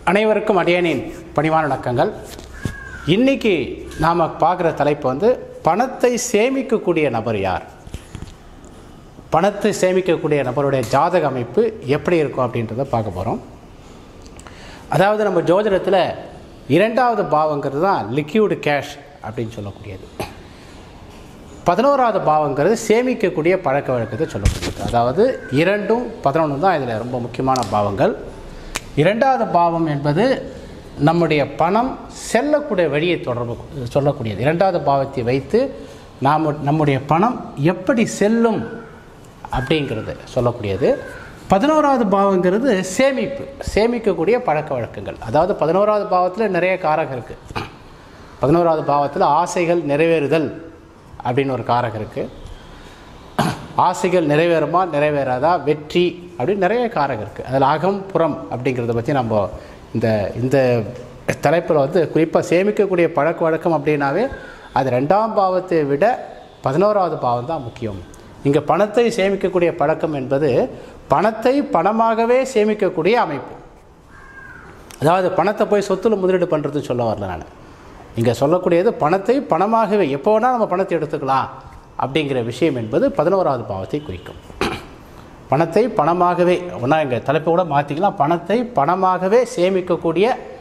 அனைவருக்கும் அடியனின் பணிவான வணக்கங்கள் இன்னைக்கு நாம் பார்க்குற தலைப்பு வந்து பணத்தை சேமிக்கக்கூடிய நபர் யார் பணத்தை சேமிக்கக்கூடிய நபருடைய ஜாதக அமைப்பு எப்படி இருக்கும் அப்படின்றத பார்க்க போகிறோம் அதாவது நம்ம ஜோதிடத்தில் இரண்டாவது பாவங்கிறது தான் லிக்யூடு கேஷ் அப்படின்னு சொல்லக்கூடியது பதினோராவது பாவங்கிறது சேமிக்கக்கூடிய பழக்க வழக்கத்தை சொல்லக்கூடியது அதாவது இரண்டும் பதினொன்று தான் இதில் ரொம்ப முக்கியமான பாவங்கள் இரண்டாவது பாவம் என்பது நம்முடைய பணம் செல்லக்கூடிய வழியை தொடர்பு சொல்லக்கூடியது இரண்டாவது பாவத்தை வைத்து நாம் நம்முடைய பணம் எப்படி செல்லும் அப்படிங்கிறது சொல்லக்கூடியது பதினோராவது பாவங்கிறது சேமிப்பு சேமிக்கக்கூடிய பழக்க வழக்கங்கள் அதாவது பதினோராவது பாவத்தில் நிறைய காரகம் இருக்குது பதினோராவது பாவத்தில் ஆசைகள் நிறைவேறுதல் அப்படின்னு ஒரு காரகம் இருக்குது ஆசைகள் நிறைவேறுமா நிறைவேறாதா வெற்றி அப்படின்னு நிறைய காரகம் இருக்குது அதில் அகம் புறம் அப்படிங்கிறத பற்றி நம்ம இந்த இந்த தலைப்பில் வந்து குறிப்பாக சேமிக்கக்கூடிய பழக்க வழக்கம் அப்படின்னாவே அது ரெண்டாம் பாவத்தை விட பதினோராவது பாவம் தான் முக்கியம் இங்கே பணத்தை சேமிக்கக்கூடிய பழக்கம் என்பது பணத்தை பணமாகவே சேமிக்கக்கூடிய அமைப்பு அதாவது பணத்தை போய் சொத்துல முதலீடு பண்ணுறதுன்னு சொல்ல வரல நான் இங்கே சொல்லக்கூடியது பணத்தை பணமாகவே எப்போ வேணால் நம்ம பணத்தை எடுத்துக்கலாம் அப்படிங்கிற விஷயம் என்பது பதினோராவது பாவத்தை குறிக்கும் பணத்தை பணமாகவே ஒன்றா எங்கள் தலைப்பை கூட மாற்றிக்கலாம் பணத்தை பணமாகவே சேமிக்கக்கூடிய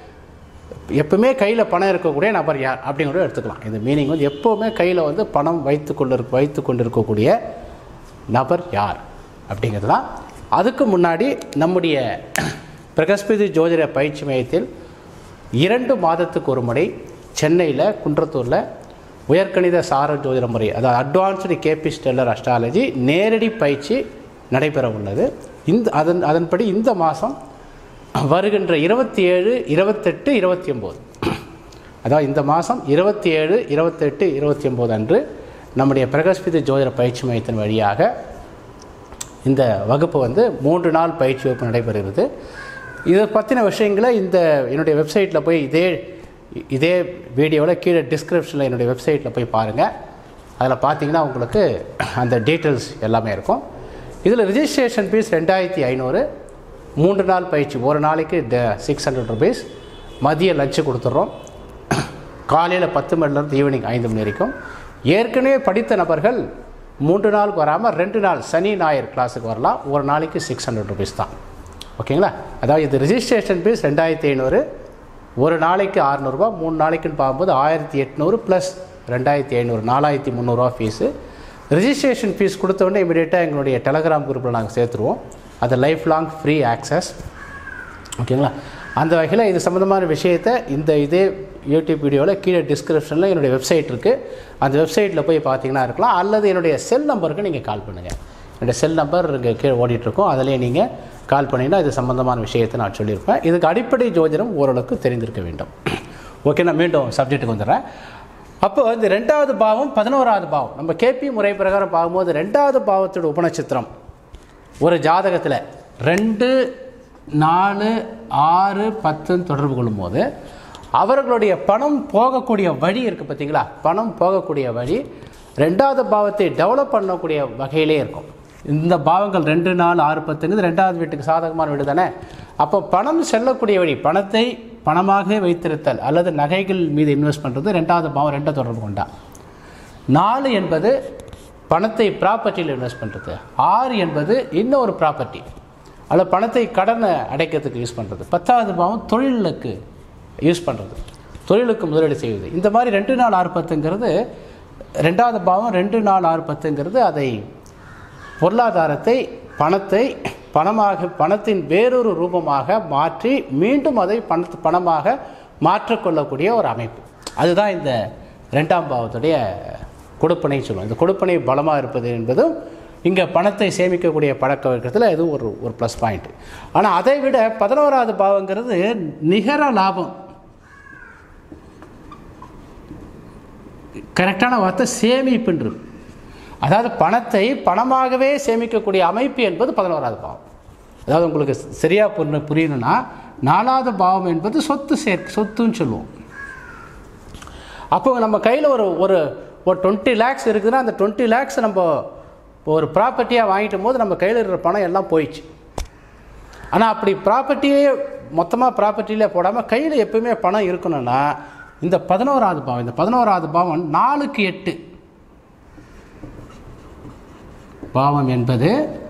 எப்பவுமே கையில் பணம் இருக்கக்கூடிய நபர் யார் அப்படிங்கிறத எடுத்துக்கலாம் இந்த மீனிங் வந்து எப்போவுமே கையில் வந்து பணம் வைத்து கொண்டு வைத்து கொண்டு இருக்கக்கூடிய நபர் யார் அப்படிங்கிறது தான் அதுக்கு முன்னாடி நம்முடைய பிரகஸ்பதி ஜோதிட பயிற்சி மையத்தில் இரண்டு மாதத்துக்கு ஒரு முறை சென்னையில் குன்றத்தூரில் உயர்கணித சார ஜோதிட முறை அதாவது அட்வான்ஸ்டு கேபி ஸ்டெல்லர் அஸ்ட்ராலஜி நேரடி பயிற்சி நடைபெற உள்ளது இந்த அதன் அதன்படி இந்த மாதம் வருகின்ற இருபத்தி ஏழு இருபத்தெட்டு இருபத்தி ஒம்பது அதாவது இந்த மாதம் இருபத்தி ஏழு இருபத்தெட்டு இருபத்தி ஒம்பது அன்று நம்முடைய பிரகஸ்பதி ஜோதிட பயிற்சி மையத்தின் வழியாக இந்த வகுப்பு வந்து மூன்று நாள் பயிற்சி வகுப்பு நடைபெறுகிறது இதை பற்றின விஷயங்களை இந்த என்னுடைய வெப்சைட்டில் போய் இதே இதே வீடியோவில் கீழே டிஸ்கிரிப்ஷனில் என்னுடைய வெப்சைட்டில் போய் பாருங்கள் அதில் பார்த்தீங்கன்னா உங்களுக்கு அந்த டீட்டெயில்ஸ் எல்லாமே இருக்கும் இதில் ரிஜிஸ்ட்ரேஷன் ஃபீஸ் ரெண்டாயிரத்தி ஐநூறு மூன்று நாள் பயிற்சி ஒரு நாளைக்கு சிக்ஸ் ஹண்ட்ரட் ருபீஸ் மதிய லஞ்சு கொடுத்துட்றோம் காலையில் பத்து மணிலேருந்து ஈவினிங் ஐந்து மணி வரைக்கும் ஏற்கனவே படித்த நபர்கள் மூன்று நாளுக்கு வராமல் ரெண்டு நாள் சனி ஞாயிறு கிளாஸுக்கு வரலாம் ஒரு நாளைக்கு சிக்ஸ் ஹண்ட்ரட் ருபீஸ் தான் ஓகேங்களா அதாவது இது ரிஜிஸ்ட்ரேஷன் ஃபீஸ் ரெண்டாயிரத்தி ஐநூறு ஒரு நாளைக்கு அறநூறுபா மூணு நாளைக்குன்னு பார்க்கும்போது ஆயிரத்தி எட்நூறு ப்ளஸ் ரெண்டாயிரத்தி ஐநூறு நாலாயிரத்தி முந்நூறுரூவா ஃபீஸு ரிஜிஸ்ட்ரேஷன் ஃபீஸ் கொடுத்தோடனே இமீடியட்டாக எங்களுடைய டெலகிராம் குரூப்பில் நாங்கள் சேர்த்துருவோம் அது லைஃப் லாங் ஃப்ரீ ஆக்சஸ் ஓகேங்களா அந்த வகையில் இது சம்மந்தமான விஷயத்தை இந்த இதே யூடியூப் வீடியோவில் கீழே டிஸ்கிரிப்ஷனில் என்னுடைய வெப்சைட் இருக்குது அந்த வெப்சைட்டில் போய் பார்த்தீங்கன்னா இருக்கலாம் அல்லது என்னுடைய செல் நம்பருக்கு நீங்கள் கால் பண்ணுங்கள் என்னுடைய செல் நம்பர் இங்கே கீழே ஓடிட்டுருக்கோம் அதிலே நீங்கள் கால் பண்ணிங்கன்னா இது சம்மந்தமான விஷயத்தை நான் சொல்லியிருப்பேன் இதுக்கு அடிப்படை ஜோதிடம் ஓரளவுக்கு தெரிந்திருக்க வேண்டும் ஓகே நான் மீண்டும் சப்ஜெக்ட்டுக்கு வந்துடுறேன் அப்போ இந்த ரெண்டாவது பாவம் பதினோராவது பாவம் நம்ம கேபி முறை பிரகாரம் பார்க்கும்போது ரெண்டாவது பாவத்தோட உபநட்சத்திரம் ஒரு ஜாதகத்தில் ரெண்டு நாலு ஆறு பத்துன்னு தொடர்பு கொள்ளும்போது அவர்களுடைய பணம் போகக்கூடிய வழி இருக்குது பார்த்தீங்களா பணம் போகக்கூடிய வழி ரெண்டாவது பாவத்தை டெவலப் பண்ணக்கூடிய வகையிலே இருக்கும் இந்த பாவங்கள் ரெண்டு நாலு ஆறு பத்துங்கிறது ரெண்டாவது வீட்டுக்கு சாதகமான வீடு தானே அப்போ பணம் செல்லக்கூடிய வழி பணத்தை பணமாக வைத்திருத்தல் அல்லது நகைகள் மீது இன்வெஸ்ட் பண்ணுறது ரெண்டாவது பாவம் ரெண்டை தொடர்பு கொண்டா நாலு என்பது பணத்தை ப்ராப்பர்ட்டியில் இன்வெஸ்ட் பண்ணுறது ஆறு என்பது இன்னொரு ப்ராப்பர்ட்டி அல்லது பணத்தை கடனை அடைக்கிறதுக்கு யூஸ் பண்ணுறது பத்தாவது பாவம் தொழிலுக்கு யூஸ் பண்ணுறது தொழிலுக்கு முதலீடு செய்வது இந்த மாதிரி ரெண்டு நாள் ஆறு பத்துங்கிறது ரெண்டாவது பாவம் ரெண்டு நாள் ஆறு பத்துங்கிறது அதை பொருளாதாரத்தை பணத்தை பணமாக பணத்தின் வேறொரு ரூபமாக மாற்றி மீண்டும் அதை பணத்து பணமாக மாற்றிக்கொள்ளக்கூடிய ஒரு அமைப்பு அதுதான் இந்த ரெண்டாம் பாவத்துடைய கொடுப்பனை சொல்லுவோம் இந்த கொடுப்பனை பலமாக இருப்பது என்பதும் இங்கே பணத்தை சேமிக்கக்கூடிய பழக்க வழக்கத்தில் இது ஒரு ஒரு ப்ளஸ் பாயிண்ட் ஆனால் அதை விட பதினோராவது பாவங்கிறது நிகர லாபம் கரெக்டான வார்த்தை சேமிப்புன்றது அதாவது பணத்தை பணமாகவே சேமிக்கக்கூடிய அமைப்பு என்பது பதினோராவது பாவம் அதாவது உங்களுக்கு சரியாக புரிய புரியணும்னா நாலாவது பாவம் என்பது சொத்து சேர் சொத்துன்னு சொல்லுவோம் அப்போ நம்ம கையில் ஒரு ஒரு ஒரு டுவெண்ட்டி லேக்ஸ் இருக்குதுன்னா அந்த டுவெண்ட்டி லேக்ஸ் நம்ம ஒரு ப்ராப்பர்ட்டியாக வாங்கிட்டும் போது நம்ம கையில் இருக்கிற பணம் எல்லாம் போயிடுச்சு ஆனால் அப்படி ப்ராப்பர்ட்டியே மொத்தமாக ப்ராப்பர்ட்டியில் போடாமல் கையில் எப்பவுமே பணம் இருக்கணும்னா இந்த பதினோராவது பாவம் இந்த பதினோராவது பாவம் நாலுக்கு எட்டு பாவம் என்பது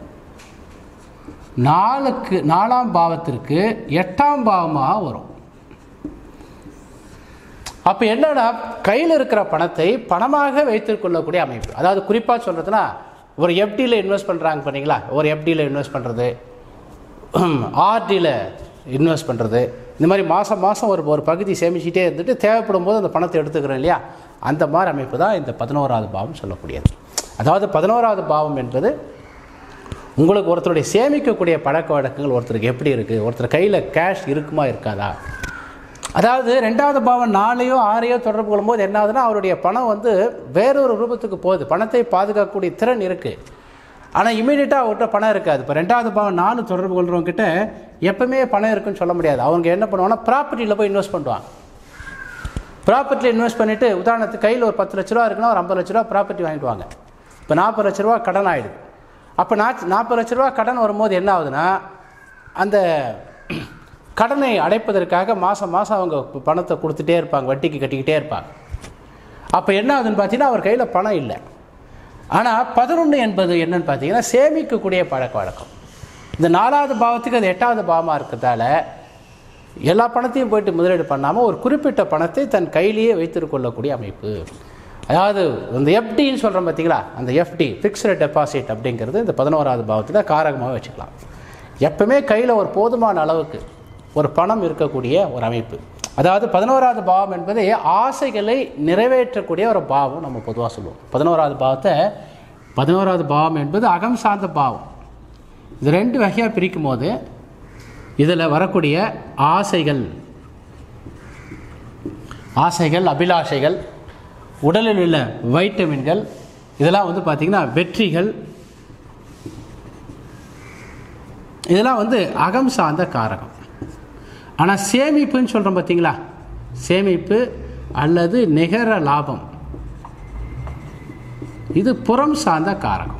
நாலுக்கு நாலாம் பாவத்திற்கு எட்டாம் பாவமாக வரும் அப்போ என்னன்னா கையில் இருக்கிற பணத்தை பணமாக வைத்துக் கொள்ளக்கூடிய அமைப்பு அதாவது குறிப்பாக சொல்கிறதுனா ஒரு எஃப்டியில் இன்வெஸ்ட் பண்ணுறாங்க பண்ணீங்களா ஒரு எஃப்டியில் இன்வெஸ்ட் பண்ணுறது ஆர்டியில் இன்வெஸ்ட் பண்ணுறது இந்த மாதிரி மாதம் மாதம் ஒரு ஒரு பகுதி சேமிச்சிட்டே இருந்துட்டு தேவைப்படும் போது அந்த பணத்தை எடுத்துக்கிறோம் இல்லையா அந்த மாதிரி அமைப்பு தான் இந்த பதினோராவது பாவம் சொல்லக்கூடியது அதாவது பதினோராவது பாவம் என்பது உங்களுக்கு ஒருத்தருடைய சேமிக்கக்கூடிய பழக்க வழக்கங்கள் ஒருத்தருக்கு எப்படி இருக்குது ஒருத்தர் கையில் கேஷ் இருக்குமா இருக்காதா அதாவது ரெண்டாவது பாவம் நாலையோ ஆறையோ தொடர்பு கொள்ளும்போது என்ன ஆகுதுன்னா அவருடைய பணம் வந்து வேறொரு ரூபத்துக்கு போகுது பணத்தை பாதுகாக்கக்கூடிய திறன் இருக்குது ஆனால் இமீடியட்டாக அவர்கிட்ட பணம் இருக்காது இப்போ ரெண்டாவது பாவம் நாலு தொடர்பு கொள்கிறவங்க கிட்ட எப்பவுமே பணம் இருக்குன்னு சொல்ல முடியாது அவங்க என்ன பண்ணுவாங்கன்னா ப்ராப்பர்ட்டியில் போய் இன்வெஸ்ட் பண்ணுவாங்க ப்ராப்பர்ட்டியில் இன்வெஸ்ட் பண்ணிவிட்டு உதாரணத்துக்கு கையில் ஒரு பத்து லட்ச ரூபா இருக்குன்னா ஒரு ஐம்பது லட்ச ரூபா ப்ராப்பர்ட்டி வாங்கிடுவாங்க இப்போ நாற்பது லட்ச ரூபா கடன் ஆகிடுது அப்போ நான் நாற்பது லட்ச ரூபா கடன் வரும்போது என்ன ஆகுதுன்னா அந்த கடனை அடைப்பதற்காக மாதம் மாதம் அவங்க பணத்தை கொடுத்துட்டே இருப்பாங்க வட்டிக்கு கட்டிக்கிட்டே இருப்பாங்க அப்போ என்ன ஆகுதுன்னு பார்த்தீங்கன்னா அவர் கையில் பணம் இல்லை ஆனால் பதினொன்று என்பது என்னன்னு பார்த்தீங்கன்னா சேமிக்கக்கூடிய பழக்க வழக்கம் இந்த நாலாவது பாவத்துக்கு அது எட்டாவது பாவமாக இருக்கிறதால எல்லா பணத்தையும் போயிட்டு முதலீடு பண்ணாமல் ஒரு குறிப்பிட்ட பணத்தை தன் கையிலேயே வைத்திருக்கொள்ளக்கூடிய அமைப்பு அதாவது இந்த எஃப்டின்னு சொல்கிறோம் பார்த்தீங்களா அந்த எஃப்டி ஃபிக்ஸ்டு டெபாசிட் அப்படிங்கிறது இந்த பதினோராவது பாவத்தில் காரகமாக வச்சுக்கலாம் எப்பவுமே கையில் ஒரு போதுமான அளவுக்கு ஒரு பணம் இருக்கக்கூடிய ஒரு அமைப்பு அதாவது பதினோராவது பாவம் என்பது ஆசைகளை நிறைவேற்றக்கூடிய ஒரு பாவம் நம்ம பொதுவாக சொல்லுவோம் பதினோராவது பாவத்தை பதினோராவது பாவம் என்பது அகம் சார்ந்த பாவம் இது ரெண்டு வகையாக பிரிக்கும் போது இதில் வரக்கூடிய ஆசைகள் ஆசைகள் அபிலாஷைகள் உடலில் உள்ள வைட்டமின்கள் இதெல்லாம் வந்து பார்த்திங்கன்னா வெற்றிகள் இதெல்லாம் வந்து அகம் சார்ந்த காரகம் ஆனால் சேமிப்புன்னு சொல்கிறோம் பார்த்தீங்களா சேமிப்பு அல்லது நிகர லாபம் இது புறம் சார்ந்த காரகம்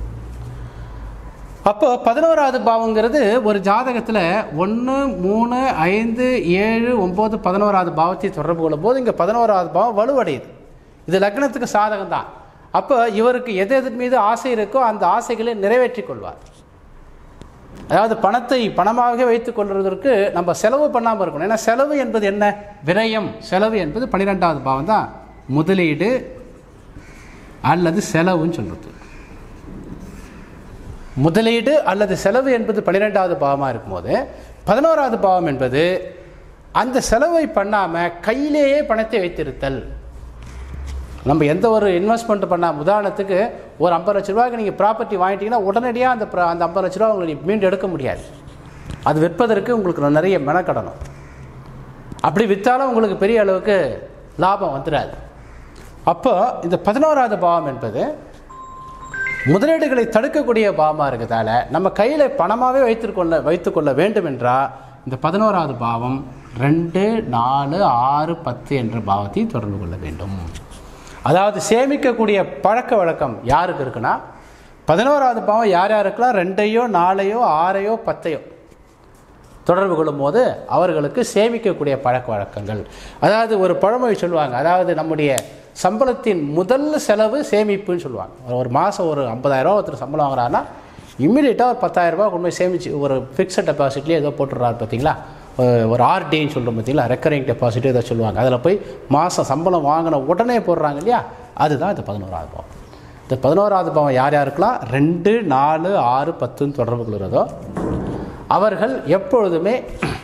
அப்போ பதினோராவது பாவங்கிறது ஒரு ஜாதகத்தில் ஒன்று மூணு ஐந்து ஏழு ஒம்பது பதினோராவது பாவத்தை தொடர்பு கொள்ளும் போது இங்கே பதினோராவது பாவம் வலுவடையுது இது லக்னத்துக்கு சாதகம் தான் அப்போ இவருக்கு எது எது மீது ஆசை இருக்கோ அந்த ஆசைகளை நிறைவேற்றிக் கொள்வார் அதாவது பணத்தை பணமாக வைத்துக் கொள்வதற்கு நம்ம செலவு பண்ணாமல் இருக்கணும் ஏன்னா செலவு என்பது என்ன விரயம் செலவு என்பது பன்னிரெண்டாவது பாவம் தான் முதலீடு அல்லது செலவுன்னு சொல்றது முதலீடு அல்லது செலவு என்பது பன்னிரெண்டாவது பாவமாக இருக்கும்போது பதினோராவது பாவம் என்பது அந்த செலவை பண்ணாமல் கையிலேயே பணத்தை வைத்திருத்தல் நம்ம எந்த ஒரு இன்வெஸ்ட்மெண்ட் பண்ண உதாரணத்துக்கு ஒரு ஐம்பது லட்ச ரூபாய்க்கு நீங்கள் ப்ராப்பர்ட்டி வாங்கிட்டீங்கன்னா உடனடியாக அந்த ப்ர- அந்த ஐம்பது லட்ச ரூபா உங்களுக்கு மீண்டு எடுக்க முடியாது அது விற்பதற்கு உங்களுக்கு நிறைய மெனக்கடணும் அப்படி விற்றாலும் உங்களுக்கு பெரிய அளவுக்கு லாபம் வந்துடாது அப்போ இந்த பதினோராவது பாவம் என்பது முதலீடுகளை தடுக்கக்கூடிய பாவமாக இருக்கிறதால நம்ம கையில் பணமாகவே வைத்துக்கொள்ள வைத்துக்கொள்ள வேண்டும் என்றால் இந்த பதினோராவது பாவம் ரெண்டு நாலு ஆறு பத்து என்ற பாவத்தை தொடர்பு கொள்ள வேண்டும் அதாவது சேமிக்கக்கூடிய பழக்க வழக்கம் யாருக்கு இருக்குன்னா பதினோராவது பாவம் யார் யாருக்கெல்லாம் ரெண்டையோ நாலையோ ஆறையோ பத்தையோ தொடர்பு கொள்ளும்போது அவர்களுக்கு சேமிக்கக்கூடிய பழக்க வழக்கங்கள் அதாவது ஒரு பழமொழி சொல்லுவாங்க அதாவது நம்முடைய சம்பளத்தின் முதல் செலவு சேமிப்புன்னு சொல்லுவாங்க ஒரு மாதம் ஒரு 50000 ரூபா ஒருத்தர் சம்பளம் வாங்குறாருன்னா இம்மிடியட்டாக ஒரு 10000 ரூபாய் கொண்டு போய் சேமிச்சு ஒரு ஃபிக்ஸட் டெபாசிட்லேயே ஏதோ போட்டுடுறாரு பார்த்தீங்களா ஒரு- ஒரு ஆர்டின்னு சொல்கிறோம் பார்த்தீங்களா ரெக்கரிங் டெபாசிட் ஏதோ சொல்லுவாங்க அதில் போய் மாதம் சம்பளம் வாங்கின உடனே போடுறாங்க இல்லையா அதுதான் இந்த பதினோராவது பாவம் இந்த பதினோராவது பாவம் யார் யாருக்கெல்லாம் ரெண்டு நாலு ஆறு பத்துன்னு தொடர்பு கொள்கிறதோ அவர்கள் எப்பொழுதுமே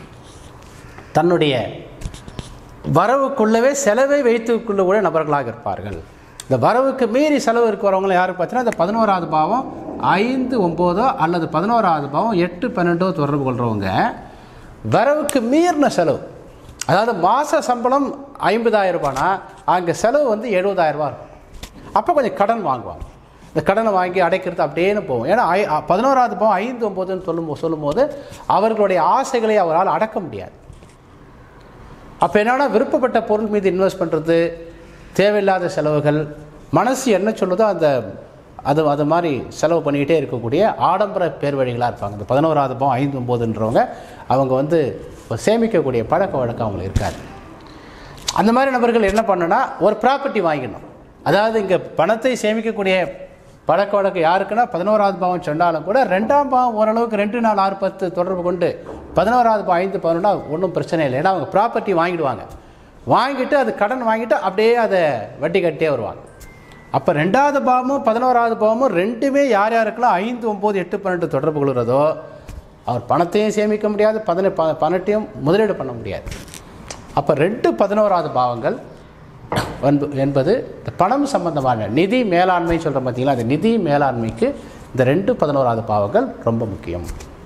தன்னுடைய வரவுக்குள்ளவே செலவை வைத்துக் கொள்ளக்கூடிய நபர்களாக இருப்பார்கள் இந்த வரவுக்கு மீறி செலவு இருக்கிறவங்களும் யாருக்கு பார்த்தீங்கன்னா இந்த பதினோராவது பாவம் ஐந்து ஒம்போதோ அல்லது பதினோராவது பாவம் எட்டு பன்னெண்டோ தொடர்பு கொள்கிறவங்க வரவுக்கு மீறின செலவு அதாவது மாத சம்பளம் ஐம்பதாயிரம் ரூபானா அங்கே செலவு வந்து எழுபதாயிரம் ரூபாய் இருக்கும் அப்போ கொஞ்சம் கடன் வாங்குவாங்க இந்த கடனை வாங்கி அடைக்கிறது அப்படியேன்னு போகும் ஏன்னா ஐ அ- பதினோராவது பாவம் ஐந்து ஒம்போதுன்னு சொல்லும் சொல்லும்போது அவர்களுடைய ஆசைகளை அவரால் அடக்க முடியாது அப்போ என்னன்னா விருப்பப்பட்ட பொருள் மீது இன்வெஸ்ட் பண்ணுறது தேவையில்லாத செலவுகள் மனசு என்ன சொல்லுதோ அந்த அது அது மாதிரி செலவு பண்ணிக்கிட்டே இருக்கக்கூடிய ஆடம்பர பேர் வழிகளாக இருப்பாங்க இந்த பதினோராவது பாவம் ஐந்து ஒம்போதுன்றவங்க அவங்க வந்து ஒரு சேமிக்கக்கூடிய பழக்க வழக்கம் அவங்களுக்கு இருக்காது அந்த மாதிரி நபர்கள் என்ன பண்ணணும்னா ஒரு ப்ராப்பர்ட்டி வாங்கிக்கணும் அதாவது இங்கே பணத்தை சேமிக்கக்கூடிய பழக்க வழக்கம் யாருக்குன்னா பதினோராவது பாவம் சொன்னாலும் கூட ரெண்டாம் பாவம் ஓரளவுக்கு ரெண்டு நாலு ஆறு பத்து தொடர்பு கொண்டு பதினோராவது பாவம் ஐந்து பதினொன்றா ஒன்றும் பிரச்சனை இல்லை ஏன்னா அவங்க ப்ராப்பர்ட்டி வாங்கிடுவாங்க வாங்கிட்டு அது கடன் வாங்கிட்டு அப்படியே அதை வட்டி கட்டியே வருவாங்க அப்போ ரெண்டாவது பாவமும் பதினோராவது பாவமும் ரெண்டுமே யார் யாருக்கெல்லாம் ஐந்து ஒம்பது எட்டு பன்னெண்டு தொடர்பு கொள்கிறதோ அவர் பணத்தையும் சேமிக்க முடியாது பதினெ ப பணத்தையும் முதலீடு பண்ண முடியாது அப்போ ரெண்டு பதினோராவது பாவங்கள் என்ப என்பது இந்த பணம் சம்பந்தமான நிதி மேலாண்மை சொல்கிறோம் பார்த்தீங்களா அந்த நிதி மேலாண்மைக்கு இந்த ரெண்டு பதினோராவது பாவங்கள் ரொம்ப முக்கியம்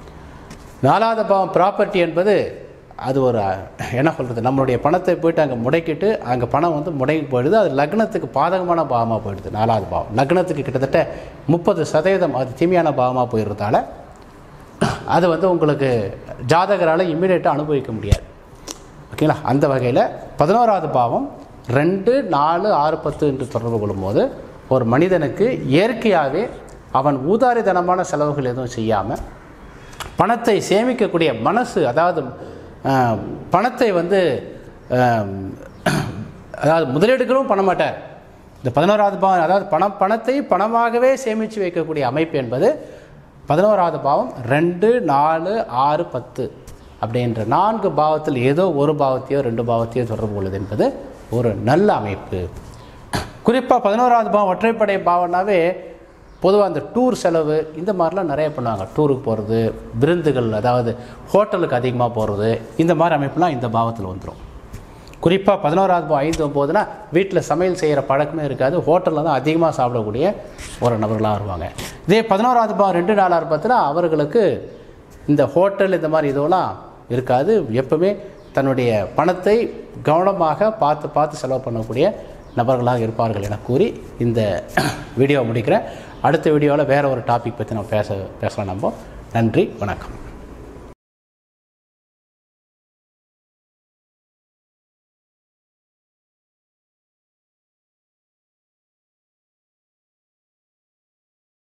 நாலாவது பாவம் ப்ராப்பர்ட்டி என்பது அது ஒரு என்ன சொல்கிறது நம்மளுடைய பணத்தை போயிட்டு அங்கே முடக்கிட்டு அங்கே பணம் வந்து முடங்கி போயிடுது அது லக்னத்துக்கு பாதகமான பாவமாக போயிடுது நாலாவது பாவம் லக்னத்துக்கு கிட்டத்தட்ட முப்பது சதவீதம் அது தீமையான பாவமாக போயிடுறதால அது வந்து உங்களுக்கு ஜாதகரால் இம்மிடியேட்டாக அனுபவிக்க முடியாது ஓகேங்களா அந்த வகையில் பதினோராவது பாவம் ரெண்டு நாலு ஆறு பத்து என்று தொடர்பு கொள்ளும்போது ஒரு மனிதனுக்கு இயற்கையாகவே அவன் ஊதாரித்தனமான செலவுகள் எதுவும் செய்யாமல் பணத்தை சேமிக்கக்கூடிய மனசு அதாவது அஹ், பணத்தை வந்து அஹ், அதாவது முதலீடுகளும் பண்ண மாட்டார் இந்த பதினோராவது பாவம் அதாவது பணம் பணத்தை பணமாகவே சேமித்து வைக்கக்கூடிய அமைப்பு என்பது பதினோராவது பாவம் ரெண்டு நாலு ஆறு பத்து அப்படின்ற நான்கு பாவத்தில் ஏதோ ஒரு பாவத்தையோ ரெண்டு பாவத்தையோ தொடர்பு கொள்வது என்பது ஒரு நல்ல அமைப்பு குறிப்பாக பதினோராவது பாவம் ஒற்றைப்படை பாவம்னாவே பொதுவாக அந்த டூர் செலவு இந்த மாதிரிலாம் நிறைய பண்ணுவாங்க டூருக்கு போகிறது விருந்துகள் அதாவது ஹோட்டலுக்கு அதிகமாக போகிறது இந்த மாதிரி அமைப்புலாம் இந்த பாவத்தில் வந்துடும் குறிப்பாக பதினோராவது பாவம் ஐந்து ஒம்போதுனா வீட்டில் சமையல் செய்கிற பழக்கமே இருக்காது ஹோட்டலில் தான் அதிகமாக சாப்பிடக்கூடிய ஒரு நபர்களாக வருவாங்க இதே பதினோராவது பாவம் ரெண்டு நாளாக பார்த்தீங்கன்னா அவர்களுக்கு இந்த ஹோட்டல் இந்த மாதிரி இதுவெல்லாம் இருக்காது எப்பவுமே தன்னுடைய பணத்தை கவனமாக பார்த்து பார்த்து செலவு பண்ணக்கூடிய நபர்களாக இருப்பார்கள் என கூறி இந்த வீடியோவை முடிக்கிறேன் அடுத்த வீடியோவில் வேறு ஒரு டாபிக் பற்றி நம்ம பேச பேசலாம் நம்ம நன்றி வணக்கம்